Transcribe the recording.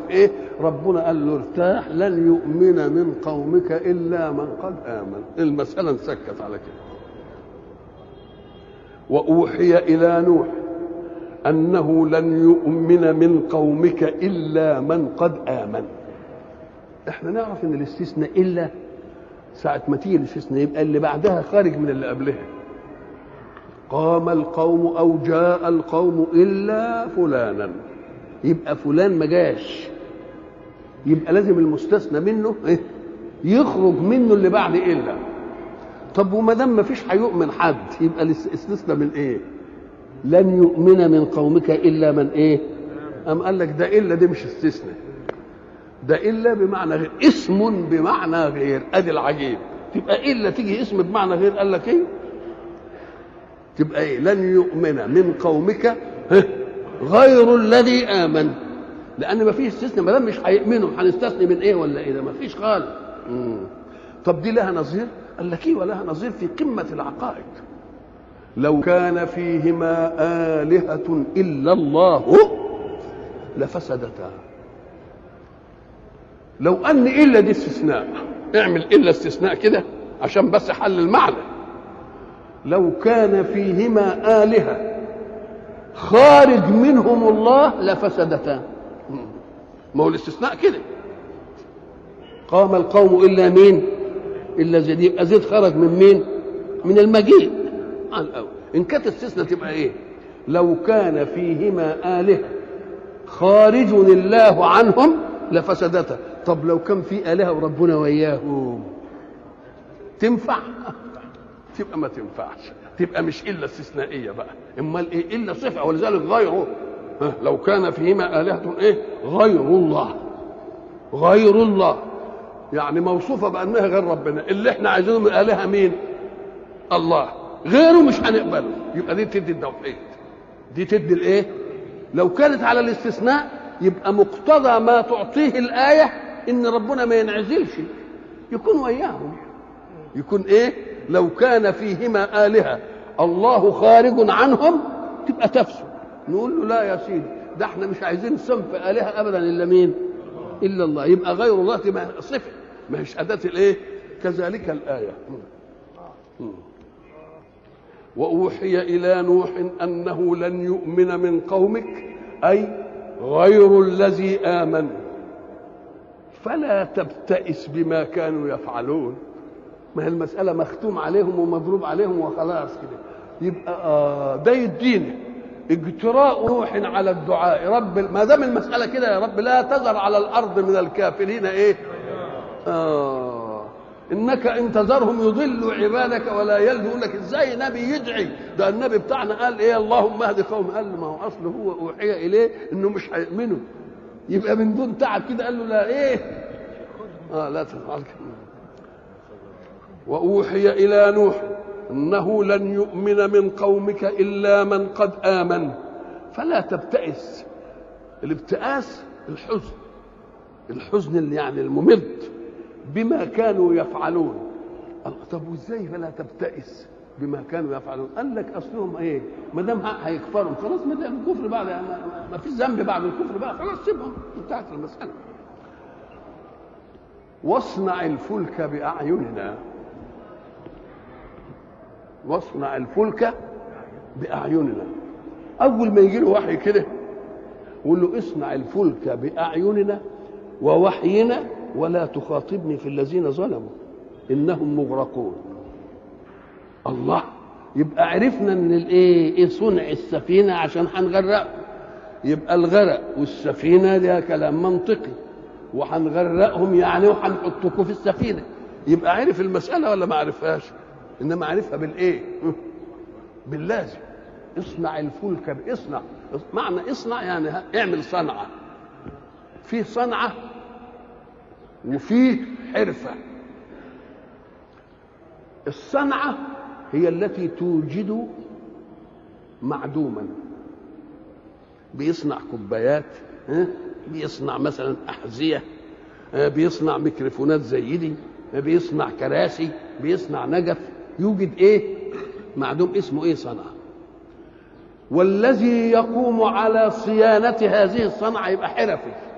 ايه ربنا قال له ارتاح لن يؤمن من قومك الا من قد امن المساله انسكت على كده واوحي الى نوح انه لن يؤمن من قومك الا من قد امن احنا نعرف ان الاستثناء الا ساعه ما تيجي الاستثناء يبقى اللي بعدها خارج من اللي قبلها قام القوم او جاء القوم الا فلانا يبقى فلان ما جاش يبقى لازم المستثنى منه إيه؟ يخرج منه اللي بعد الا طب وما دام ما فيش هيؤمن حد يبقى الاستثناء من ايه لن يؤمن من قومك الا من ايه ام قال لك ده الا دي مش استثناء ده الا بمعنى غير اسم بمعنى غير ادي العجيب تبقى الا تيجي اسم بمعنى غير قال لك ايه تبقى ايه لن يؤمن من قومك غير الذي امن لان ما فيش استثناء ما دام مش هيؤمنوا هنستثني من ايه ولا ايه ده ما فيش خالص طب دي لها نظير قال لك ايه ولها نظير في قمه العقائد لو كان فيهما آلهة إلا الله لفسدتا لو أن إلا دي استثناء اعمل إلا استثناء كده عشان بس حل المعنى لو كان فيهما آلهة خارج منهم الله لفسدتا ما هو الاستثناء كده قام القوم إلا مين إلا زيد يبقى زيد خرج من مين من المجيء عن الأول إن كانت استثناء تبقى إيه لو كان فيهما آلهة خارج الله عنهم لفسدتا طب لو كان في آلهة وربنا وياهم تنفع تبقى ما تنفعش تبقى مش إلا استثنائية بقى امال إيه إلا صفة ولذلك غيره لو كان فيهما آلهة إيه غير الله غير الله يعني موصوفة بأنها غير ربنا اللي احنا عايزينه من الآلهة مين الله غيره مش هنقبله يبقى دي تدي التوحيد دي تدي الايه لو كانت على الاستثناء يبقى مقتضى ما تعطيه الآية إن ربنا ما ينعزلش يكون وياهم يكون إيه لو كان فيهما آلهة الله خارج عنهم تبقى تفسد نقول له لا يا سيدي ده احنا مش عايزين صنف آلهة أبدا إلا مين إلا الله يبقى غير الله تبقى صفة ما هيش أداة الإيه كذلك الآية وأوحي إلى نوح أنه لن يؤمن من قومك أي غير الذي آمن فلا تبتئس بما كانوا يفعلون ما هي المسألة مختوم عليهم ومضروب عليهم وخلاص كده يبقى آه ده يدينا اجتراء نوح على الدعاء رب ما دام المسألة كده يا رب لا تذر على الأرض من الكافرين إيه آه انك ان تذرهم يضلوا عبادك ولا يلدوا يقول لك ازاي نبي يدعي ده النبي بتاعنا قال ايه اللهم اهد قوم قال ما هو اصله هو اوحي اليه انه مش هيؤمنوا يبقى من دون تعب كده قال له لا ايه اه لا تفعل واوحي الى نوح انه لن يؤمن من قومك الا من قد امن فلا تبتئس الابتئاس الحزن الحزن اللي يعني الممد بما كانوا يفعلون طب وازاي فلا تبتئس بما كانوا يفعلون قال لك اصلهم ايه ما دام هيكفروا خلاص ما دام الكفر بعد ما فيش ذنب بعد الكفر بقى خلاص سيبهم انتهت المساله واصنع الفلك باعيننا واصنع الفلك باعيننا اول ما يجي له وحي كده يقول له اصنع الفلك باعيننا ووحينا ولا تخاطبني في الذين ظلموا انهم مغرقون الله يبقى عرفنا ان الايه ايه صنع السفينه عشان هنغرق يبقى الغرق والسفينه ده كلام منطقي وهنغرقهم يعني وهنحطكم في السفينه يبقى عرف المساله ولا ما عرفهاش انما عرفها بالايه باللازم اصنع الفلك باصنع معنى اصنع يعني اعمل صنعه في صنعه وفيه حرفة الصنعة هي التي توجد معدوما بيصنع كوبايات بيصنع مثلا أحذية بيصنع ميكروفونات زي دي بيصنع كراسي بيصنع نجف يوجد ايه معدوم اسمه ايه صنعة والذي يقوم على صيانة هذه الصنعة يبقى حرفي